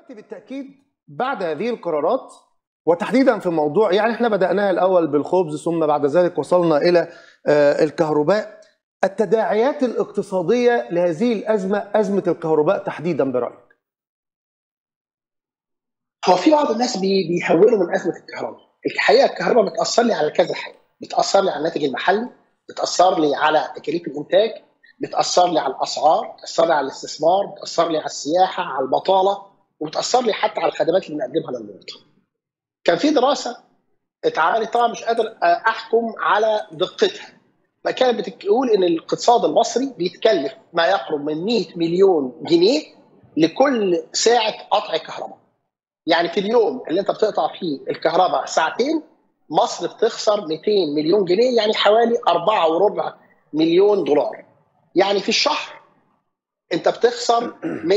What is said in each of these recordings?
دلوقتي بالتاكيد بعد هذه القرارات وتحديدا في موضوع يعني احنا بداناها الاول بالخبز ثم بعد ذلك وصلنا الى آه، الكهرباء التداعيات الاقتصاديه لهذه الازمه ازمه الكهرباء تحديدا برايك هو في بعض الناس بي- بيهونوا من ازمه الكهرباء الحقيقه الكهرباء بتاثر لي على كذا حاجه بتاثر لي على الناتج المحلي بتاثر لي على تكاليف الانتاج بتاثر لي على الاسعار بتاثر لي على الاستثمار بتاثر لي على السياحه على البطاله وبتاثر لي حتى على الخدمات اللي بنقدمها للمواطن كان في دراسه اتعملت طبعا مش قادر احكم على دقتها فكانت بتقول ان الاقتصاد المصري بيتكلف ما يقرب من 100 مليون جنيه لكل ساعه قطع كهرباء يعني في اليوم اللي انت بتقطع فيه الكهرباء ساعتين مصر بتخسر 200 مليون جنيه يعني حوالي 4 وربع مليون دولار يعني في الشهر انت بتخسر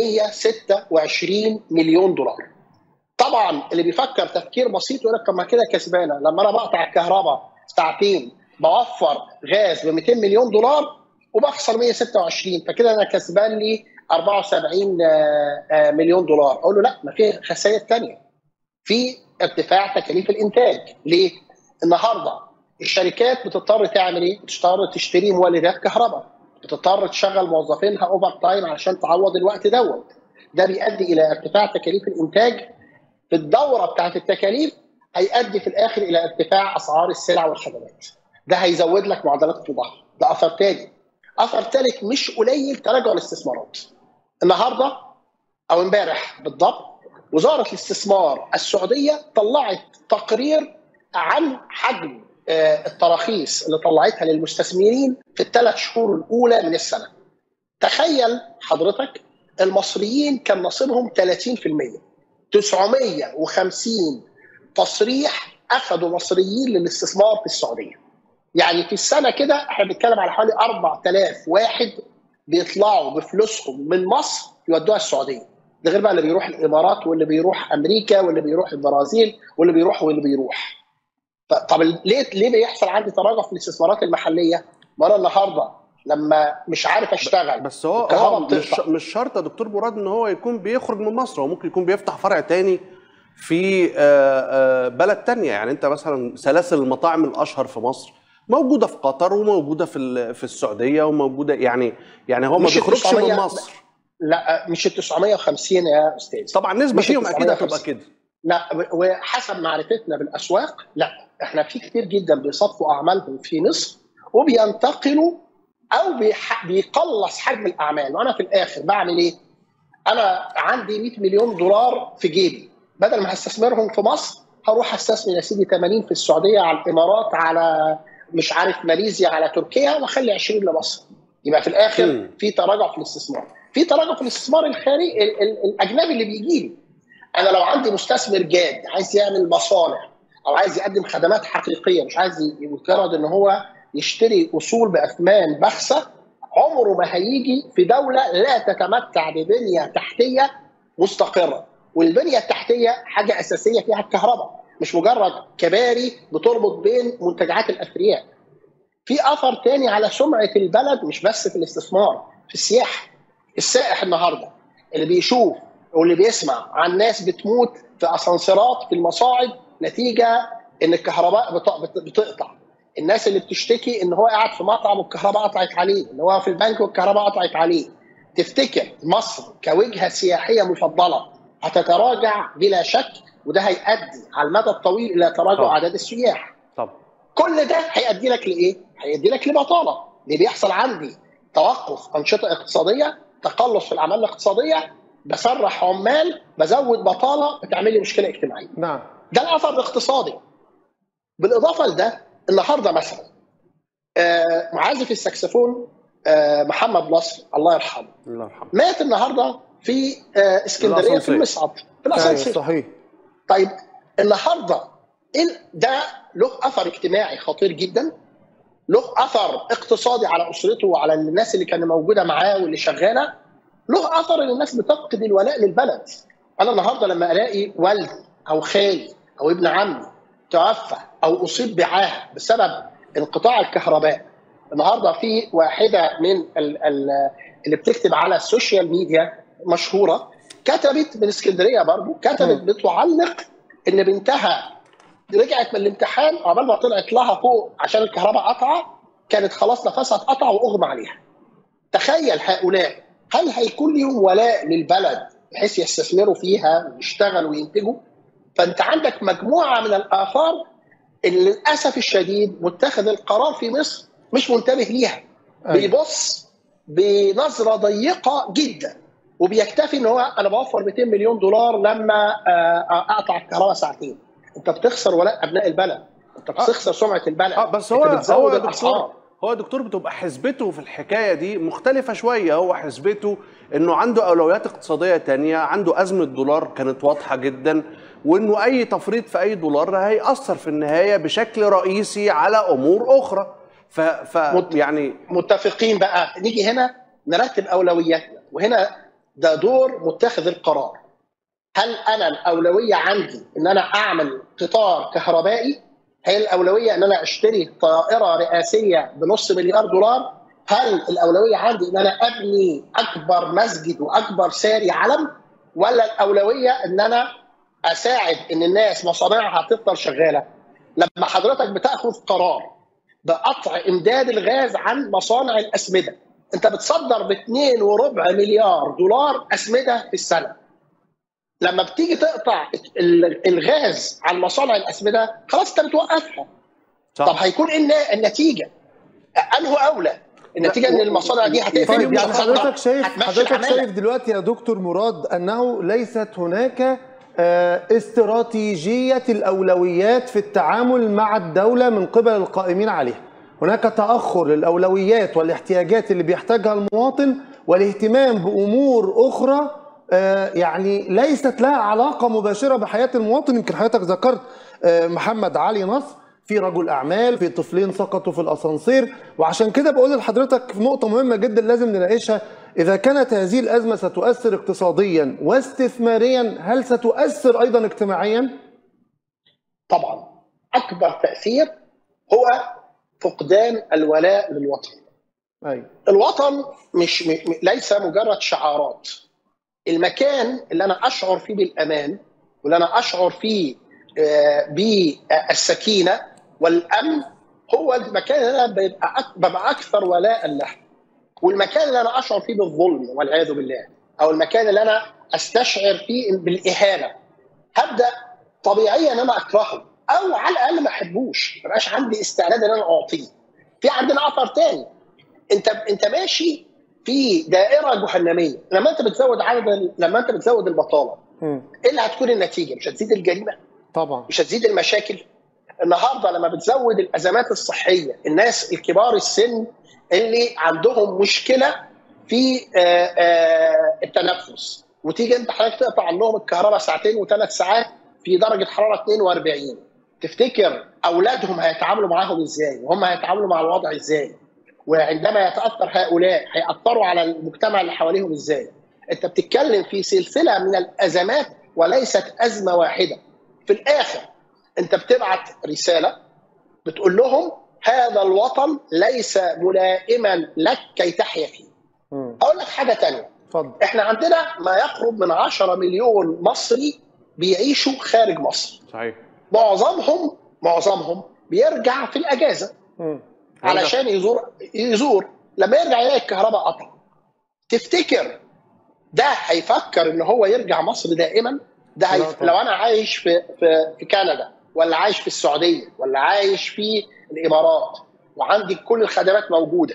126 مليون دولار طبعا اللي بيفكر تفكير بسيط يقول لك طب ما كده كسبانه لما انا بقطع الكهرباء ساعتين بوفر غاز ب 200 مليون دولار وبخسر 126 فكده انا كسبان لي 74 آه، آه، مليون دولار اقول له لا ما في خسائر ثانيه في ارتفاع تكاليف الانتاج ليه؟ النهارده الشركات بتضطر تعمل ايه؟ بتضطر تشتري مولدات كهرباء بتضطر تشغل موظفينها اوفر تايم عشان تعوض الوقت دوت ده بيؤدي الى ارتفاع تكاليف الانتاج في الدوره بتاعت التكاليف هيؤدي في الاخر الى ارتفاع اسعار السلع والخدمات ده هيزود لك معدلات التضخم ده اثر تاني اثر ثالث مش قليل تراجع الاستثمارات النهارده او امبارح بالضبط وزاره الاستثمار السعوديه طلعت تقرير عن حجم آه، التراخيص اللي طلعتها للمستثمرين في الثلاث شهور الاولى من السنه. تخيل حضرتك المصريين كان نصيبهم 30% 950 تصريح اخذوا مصريين للاستثمار في السعوديه. يعني في السنه كده احنا بنتكلم على حوالي 4000 واحد بيطلعوا بفلوسهم من مصر يودوها السعوديه. ده غير بقى اللي بيروح الامارات واللي بيروح امريكا واللي بيروح البرازيل واللي بيروح واللي بيروح. ف- طب ليه ليه بيحصل عندي تراجع في الاستثمارات المحليه؟ ما انا النهارده لما مش عارف اشتغل بس هو الكهرباء هو مش بتقطع. مش شرط يا دكتور مراد ان هو يكون بيخرج من مصر هو ممكن يكون بيفتح فرع تاني في آه، آه، بلد تانية يعني انت مثلا سلاسل المطاعم الاشهر في مصر موجوده في قطر وموجوده في ال- في السعوديه وموجوده يعني يعني هو ما مش بيخرجش 900 من مصر لا مش ال 950 يا استاذ طبعا نسبه مش فيهم اكيد 950. هتبقى كده لا وحسب معرفتنا بالاسواق لا احنا في كتير جدا بيصفوا اعمالهم في مصر وبينتقلوا او بيح- بيقلص حجم الاعمال وانا في الاخر بعمل ايه؟ انا عندي 100 مليون دولار في جيبي بدل ما هستثمرهم في مصر هروح استثمر يا سيدي 80 في السعوديه على الامارات على مش عارف ماليزيا على تركيا واخلي 20 لمصر يبقى في الاخر مم. في تراجع في الاستثمار في تراجع في الاستثمار الخارجي ال- ال- الاجنبي اللي بيجي لي انا لو عندي مستثمر جاد عايز يعمل مصانع او عايز يقدم خدمات حقيقيه مش عايز ي- مجرد ان هو يشتري اصول باثمان بخسه عمره ما هيجي في دوله لا تتمتع ببنيه تحتيه مستقره والبنيه التحتيه حاجه اساسيه فيها الكهرباء مش مجرد كباري بتربط بين منتجعات الاثرياء في اثر تاني على سمعه البلد مش بس في الاستثمار في السياحه السائح النهارده اللي بيشوف واللي بيسمع عن ناس بتموت في اسانسيرات في المصاعد نتيجه ان الكهرباء بت- بت- بتقطع الناس اللي بتشتكي ان هو قاعد في مطعم والكهرباء قطعت عليه ان هو في البنك والكهرباء قطعت عليه تفتكر مصر كوجهه سياحيه مفضله هتتراجع بلا شك وده هيؤدي على المدى الطويل الى تراجع طبعا. اعداد السياح طب كل ده هيؤدي لك لايه؟ هيؤدي لك لبطاله، اللي بيحصل عندي توقف انشطه اقتصاديه، تقلص في الاعمال الاقتصاديه، بسرح عمال، بزود بطاله، بتعمل لي مشكله اجتماعيه. نعم ده الاثر الاقتصادي. بالاضافه لده النهارده مثلا آه معازف السكسفون آه محمد نصر الله يرحمه الله يرحمه مات النهارده في آه اسكندريه في الأسانسير. المصعد في أيوة، الاسانسير صحيح طيب النهارده إيه ده له اثر اجتماعي خطير جدا له اثر اقتصادي على اسرته وعلى الناس اللي كانت موجوده معاه واللي شغاله له اثر ان الناس بتفقد الولاء للبلد انا النهارده لما الاقي والدي او خالي او ابن عمي توفى او اصيب بعاهه بسبب انقطاع الكهرباء النهارده في واحده من ال- ال- اللي بتكتب على السوشيال ميديا مشهوره كتبت من اسكندريه برضه كتبت مم. بتعلق ان بنتها رجعت من الامتحان عقبال ما طلعت لها فوق عشان الكهرباء قطعه كانت خلاص نفسها اتقطع واغمى عليها. تخيل هؤلاء هل هيكون لهم ولاء للبلد بحيث يستثمروا فيها ويشتغلوا وينتجوا؟ فانت عندك مجموعه من الاثار اللي للاسف الشديد متخذ القرار في مصر مش منتبه ليها. أيوة. بيبص بنظره ضيقه جدا وبيكتفي ان هو انا بوفر 200 مليون دولار لما آه، اقطع الكهرباء ساعتين انت بتخسر ولاء ابناء البلد انت بتخسر سمعه البلد اه بس أنت هو بتزود هو الاسعار دكتور هو دكتور بتبقى حسبته في الحكايه دي مختلفه شويه هو حسبته انه عنده اولويات اقتصاديه تانية عنده ازمه دولار كانت واضحه جدا وانه اي تفريط في اي دولار هيأثر في النهايه بشكل رئيسي على امور اخرى ف, ف مت- يعني متفقين بقى نيجي هنا نرتب اولوياتنا وهنا ده دور متخذ القرار هل انا الاولويه عندي ان انا اعمل قطار كهربائي هل الاولويه ان انا اشتري طائره رئاسيه بنص مليار دولار هل الاولويه عندي ان انا ابني اكبر مسجد واكبر ساري علم ولا الاولويه ان انا اساعد ان الناس مصانعها تفضل شغاله لما حضرتك بتاخذ قرار بقطع امداد الغاز عن مصانع الاسمده انت بتصدر ب 2 وربع مليار دولار اسمده في السنه لما بتيجي تقطع ال- الغاز عن مصانع الاسمده خلاص انت بتوقفها طب صح هيكون ايه النا- النتيجه انه اولى النتيجه ان المصانع دي هتقفل طيب يوم يعني الخطأ، حضرتك شايف هتمشي حضرتك العمالة. شايف دلوقتي يا دكتور مراد انه ليست هناك آه، استراتيجيه الاولويات في التعامل مع الدوله من قبل القائمين عليها. هناك تاخر للاولويات والاحتياجات اللي بيحتاجها المواطن والاهتمام بامور اخرى آه، يعني ليست لها علاقه مباشره بحياه المواطن يمكن حضرتك ذكرت آه، محمد علي نصر في رجل اعمال في طفلين سقطوا في الاسانسير وعشان كده بقول لحضرتك في نقطه مهمه جدا لازم نناقشها اذا كانت هذه الازمه ستؤثر اقتصاديا واستثماريا هل ستؤثر ايضا اجتماعيا؟ طبعا اكبر تاثير هو فقدان الولاء للوطن ايوه الوطن مش م... م- ليس مجرد شعارات المكان اللي انا اشعر فيه بالامان واللي انا اشعر فيه آه، بالسكينه والامن هو المكان اللي انا ببقى أك- ببقى اكثر ولاء له والمكان اللي انا اشعر فيه بالظلم والعياذ بالله او المكان اللي انا استشعر فيه بالاهانه هبدا طبيعيا ان انا اكرهه او على الاقل ما احبوش ما يبقاش عندي استعداد ان انا اعطيه في عندنا اثر تاني انت انت ماشي في دائره جهنميه لما انت بتزود عدد ال- لما انت بتزود البطاله مم. ايه اللي هتكون النتيجه مش هتزيد الجريمه طبعا مش هتزيد المشاكل النهارده لما بتزود الازمات الصحيه الناس الكبار السن اللي عندهم مشكله في آه، آه، التنفس وتيجي انت حضرتك تقطع عنهم الكهرباء ساعتين وثلاث ساعات في درجه حراره 42 تفتكر اولادهم هيتعاملوا معاهم ازاي وهم هيتعاملوا مع الوضع ازاي وعندما يتاثر هؤلاء هياثروا على المجتمع اللي حواليهم ازاي انت بتتكلم في سلسله من الازمات وليست ازمه واحده في الاخر انت بتبعت رساله بتقول لهم هذا الوطن ليس ملائما لك كي تحيا فيه مم. اقول لك حاجه تانية اتفضل احنا عندنا ما يقرب من 10 مليون مصري بيعيشوا خارج مصر صحيح معظمهم معظمهم بيرجع في الاجازه مم. علشان يزور يزور لما يرجع يلاقي الكهرباء قطع تفتكر ده هيفكر ان هو يرجع مصر دائما ده لا هيف... طبعا. لو انا عايش في في في كندا ولا عايش في السعوديه ولا عايش في الامارات وعندي كل الخدمات موجوده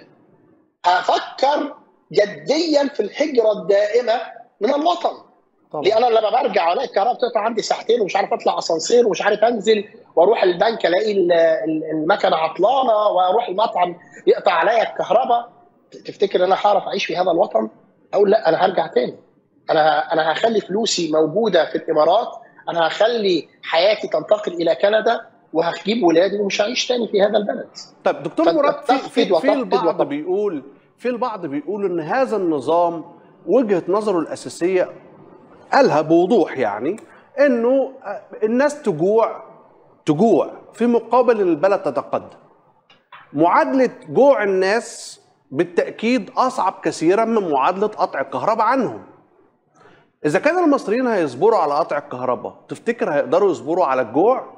هفكر جديا في الهجره الدائمه من الوطن طبعا ليه انا لما برجع الاقي الكهرباء بتقطع عندي ساعتين ومش عارف اطلع اسانسير ومش عارف انزل واروح البنك الاقي ال- ال- المكنه عطلانه واروح المطعم يقطع عليا الكهرباء تفتكر ان انا هعرف اعيش في هذا الوطن؟ اقول لا انا هرجع تاني انا انا هخلي فلوسي موجوده في الامارات انا هخلي حياتي تنتقل الى كندا وهجيب ولادي ومش هعيش تاني في هذا البلد طب دكتور فأنت مراد في تفقد في, في وتفقد البعض وتفقد. بيقول في البعض بيقول ان هذا النظام وجهه نظره الاساسيه قالها بوضوح يعني انه الناس تجوع تجوع في مقابل ان البلد تتقدم معادله جوع الناس بالتاكيد اصعب كثيرا من معادله قطع الكهرباء عنهم اذا كان المصريين هيصبروا على قطع الكهرباء تفتكر هيقدروا يصبروا على الجوع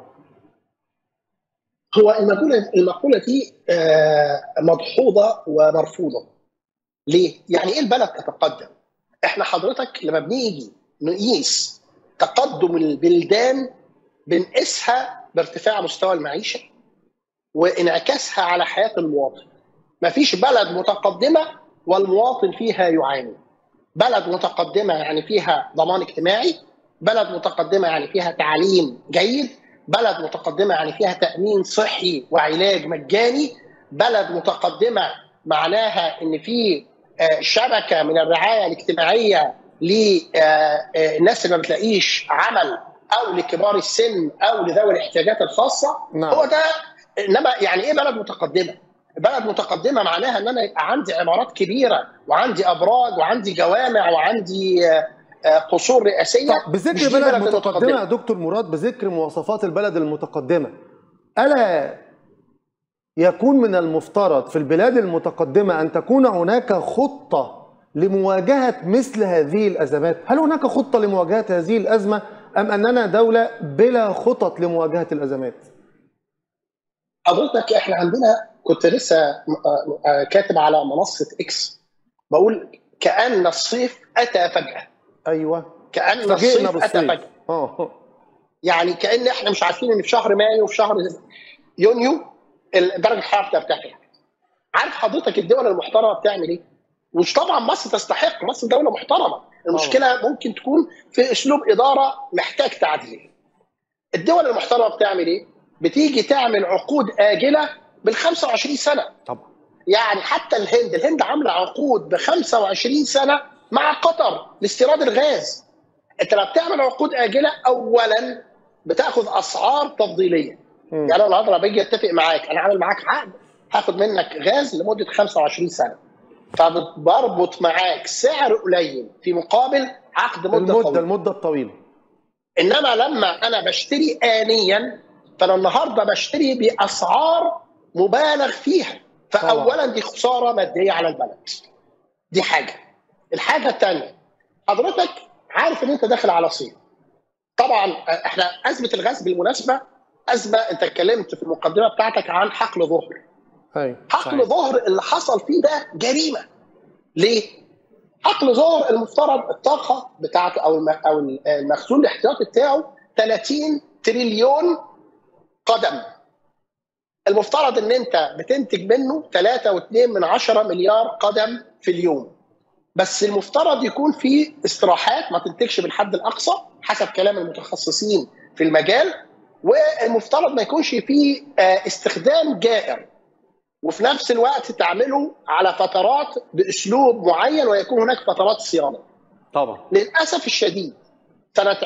هو المقولة المقولة دي آه، مدحوظة ومرفوضة. ليه؟ يعني ايه البلد تتقدم؟ احنا حضرتك لما بنيجي نقيس تقدم البلدان بنقيسها بارتفاع مستوى المعيشة وانعكاسها على حياة المواطن. مفيش بلد متقدمة والمواطن فيها يعاني. بلد متقدمة يعني فيها ضمان اجتماعي، بلد متقدمة يعني فيها تعليم جيد، بلد متقدمة يعني فيها تأمين صحي وعلاج مجاني بلد متقدمة معناها ان في آه، شبكة من الرعاية الاجتماعية للناس اللي ما بتلاقيش عمل او لكبار السن او لذوي الاحتياجات الخاصة نعم. هو ده انما يعني ايه بلد متقدمة؟ بلد متقدمة معناها ان انا يبقى عندي عمارات كبيرة وعندي ابراج وعندي جوامع وعندي آه، آه، قصور رئاسية طب مش بذكر دي بلد بلد متقدمه يا دكتور مراد بذكر مواصفات البلد المتقدمه الا يكون من المفترض في البلاد المتقدمه ان تكون هناك خطه لمواجهه مثل هذه الازمات هل هناك خطه لمواجهه هذه الازمه ام اننا دوله بلا خطط لمواجهه الازمات حضرتك احنا عندنا كنت لسه م- آه، كاتب على منصه اكس بقول كان الصيف اتى فجاه ايوه كان فاجئنا الصيف اتى بالصيف فجاه اه يعني كان احنا مش عارفين ان في شهر مايو وفي شهر يونيو ال- درجه الحراره بترتفع عارف حضرتك الدول المحترمه بتعمل ايه؟ مش طبعا مصر تستحق مصر دوله محترمه المشكله ممكن تكون في اسلوب اداره محتاج تعديل الدول المحترمه بتعمل ايه؟ بتيجي تعمل عقود اجله بال 25 سنه طبعا يعني حتى الهند الهند عامله عقود ب 25 سنه مع قطر لاستيراد الغاز انت لما بتعمل عقود اجله اولا بتاخذ اسعار تفضيليه مم. يعني انا النهارده لما باجي اتفق معاك انا عامل معاك عقد هاخد منك غاز لمده 25 سنه فبربط معاك سعر قليل في مقابل عقد مده المده طويله المده الطويله انما لما انا بشتري انيا فانا النهارده بشتري باسعار مبالغ فيها فاولا دي خساره ماديه على البلد دي حاجه الحاجه الثانيه حضرتك عارف ان انت داخل على صين طبعا احنا ازمه الغاز بالمناسبه ازمه انت اتكلمت في المقدمه بتاعتك عن حقل ظهر ايوه حقل ظهر اللي حصل فيه ده جريمه ليه؟ حقل ظهر المفترض الطاقه بتاعته او الم- او المخزون الاحتياطي بتاعه 30 تريليون قدم المفترض ان انت بتنتج منه 3.2 من 10 مليار قدم في اليوم بس المفترض يكون في استراحات ما تنتجش بالحد الاقصى حسب كلام المتخصصين في المجال والمفترض ما يكونش فيه آه، استخدام جائر وفي نفس الوقت تعمله على فترات باسلوب معين ويكون هناك فترات صيانه. طبعا للاسف الشديد سنه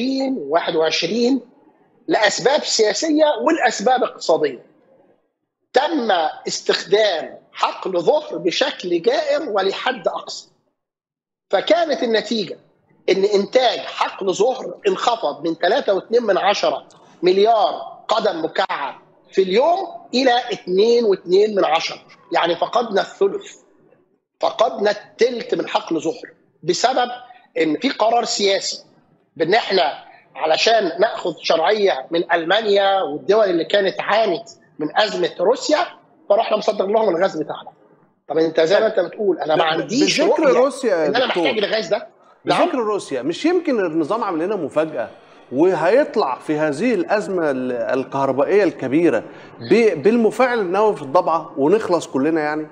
2021 لاسباب سياسيه والاسباب اقتصاديه تم استخدام حقل ظهر بشكل جائر ولحد اقصى. فكانت النتيجه ان انتاج حقل ظهر انخفض من 3.2 من عشرة مليار قدم مكعب في اليوم الى 2.2 من عشرة يعني فقدنا الثلث فقدنا الثلث من حقل ظهر بسبب ان في قرار سياسي بان احنا علشان ناخذ شرعيه من المانيا والدول اللي كانت عانت من ازمه روسيا فرحنا مصدر لهم الغاز بتاعنا طب انت زي ما انت بتقول انا ما عنديش بذكر رؤيه روسيا يا ان انا دكتور. محتاج الغاز ده نعم. بذكر روسيا مش يمكن النظام عامل لنا مفاجاه وهيطلع في هذه الازمه ال- الكهربائيه الكبيره ب- بالمفاعل النووي في الضبعه ونخلص كلنا يعني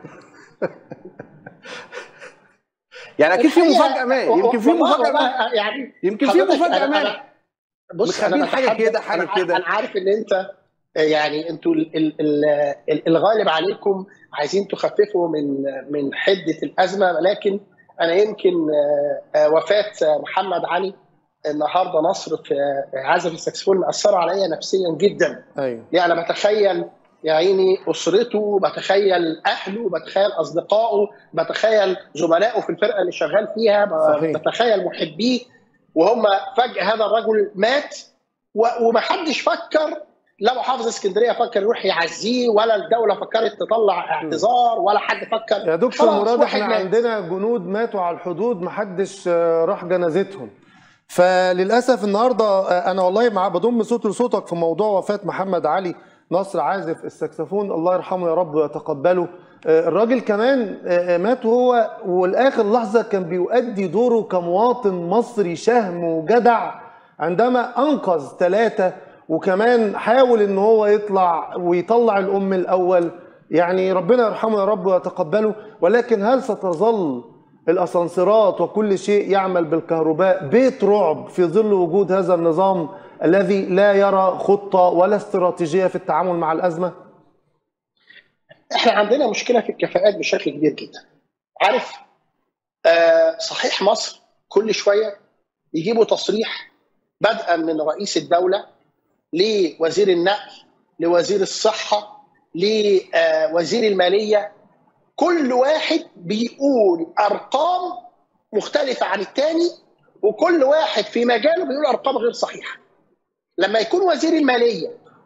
يعني اكيد في الحقيقة- مفاجاه ما يمكن في والله- مفاجاه ما والله يعني يمكن في حضرتك مفاجاه أنا- ما أنا- بص مخبين انا حاجة بتحدث- كده، حاجة أنا- كده. انا عارف ان انت يعني انتوا ال- ال- ال- ال- الغالب عليكم عايزين تخففوا من من حده الازمه ولكن انا يمكن آه، آه، وفاه محمد علي النهارده نصر في عازف الساكسفون مأثره عليا نفسيا جدا ايوه يعني انا بتخيل يا عيني اسرته بتخيل اهله بتخيل اصدقائه بتخيل زملائه في الفرقه اللي شغال فيها ب- صحيح. بتخيل محبيه وهم فجاه هذا الرجل مات و- ومحدش فكر لا محافظ اسكندريه فكر يروح يعزيه ولا الدوله فكرت تطلع اعتذار ولا حد فكر يا دكتور خلاص مراد واحد احنا مات. عندنا جنود ماتوا على الحدود محدش آه، راح جنازتهم فللاسف النهارده آه، انا والله مع بضم صوت لصوتك في موضوع وفاه محمد علي نصر عازف السكسفون الله يرحمه يا رب ويتقبله آه، الراجل كمان آه، مات وهو والاخر لحظه كان بيؤدي دوره كمواطن مصري شهم وجدع عندما انقذ ثلاثه وكمان حاول ان هو يطلع ويطلع الام الاول يعني ربنا يرحمه يا رب ويتقبله ولكن هل ستظل الاسانسيرات وكل شيء يعمل بالكهرباء بيت رعب في ظل وجود هذا النظام الذي لا يرى خطه ولا استراتيجيه في التعامل مع الازمه؟ احنا عندنا مشكله في الكفاءات بشكل كبير جدا عارف آه صحيح مصر كل شويه يجيبوا تصريح بدءا من رئيس الدوله لوزير النقل لوزير الصحه لوزير الماليه كل واحد بيقول ارقام مختلفه عن الثاني وكل واحد في مجاله بيقول ارقام غير صحيحه لما يكون وزير الماليه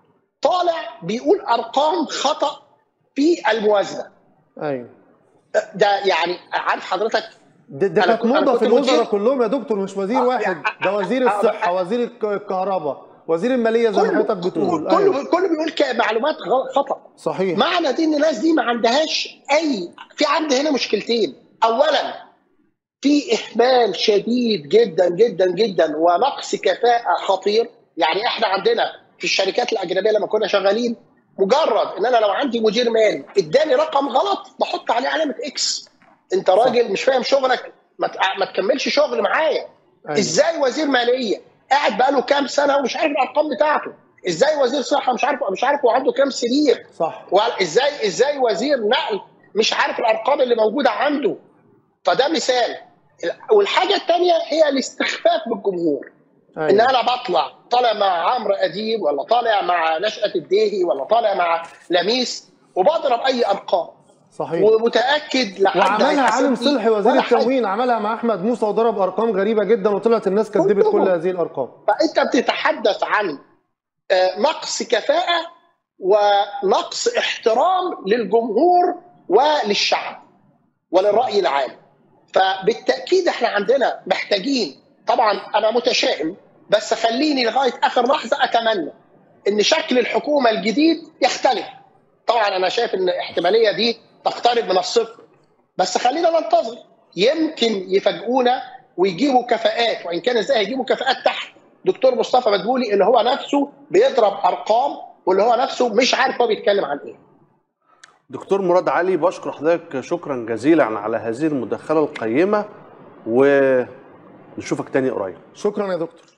طالع بيقول ارقام خطا في الموازنه ايوه ده يعني عارف حضرتك ده, ده أنا كانت كنت- أنا موضه كنت في الوزراء مدير- كلهم يا دكتور مش وزير آه، واحد يعني- ده وزير آه، الصحه وزير الك- الكهرباء وزير الماليه زي ما كله حضرتك بتقول كله أيوة. كله بيقول ك- معلومات غلط خطا صحيح معنى دي ان الناس دي ما عندهاش اي في عند هنا مشكلتين اولا في اهمال شديد جدا جدا جدا ونقص كفاءه خطير يعني احنا عندنا في الشركات الاجنبيه لما كنا شغالين مجرد ان انا لو عندي مدير مالي اداني رقم غلط بحط عليه علامه اكس انت راجل مش فاهم شغلك ما ت- ما تكملش شغل معايا أيوة. ازاي وزير ماليه قاعد بقاله كام سنه ومش عارف الارقام بتاعته ازاي وزير صحه مش عارف مش عارف هو عنده كام سرير صح وازاي ازاي وزير نقل مش عارف الارقام اللي موجوده عنده فده مثال والحاجه الثانيه هي الاستخفاف بالجمهور ان أيوة. انا بطلع طالع مع عمرو اديب ولا طالع مع نشأة الديهي ولا طالع مع لميس وبضرب اي ارقام صحيح ومتاكد لحد وعملها هيحاسبني عالم صلحي وزير ولا حاجة. التموين عملها مع احمد موسى وضرب ارقام غريبه جدا وطلعت الناس كذبت كلهم. كل هذه الارقام فانت بتتحدث عن آه، نقص كفاءه ونقص احترام للجمهور وللشعب وللراي العام فبالتاكيد احنا عندنا محتاجين طبعا انا متشائم بس خليني لغايه اخر لحظه اتمنى ان شكل الحكومه الجديد يختلف طبعا انا شايف ان الاحتماليه دي تقترب من الصفر بس خلينا ننتظر يمكن يفاجئونا ويجيبوا كفاءات وان كان ازاي هيجيبوا كفاءات تحت دكتور مصطفى مدبولي اللي هو نفسه بيضرب ارقام واللي هو نفسه مش عارف هو بيتكلم عن ايه دكتور مراد علي بشكر حضرتك شكرا جزيلا على هذه المداخله القيمه ونشوفك تاني قريب شكرا يا دكتور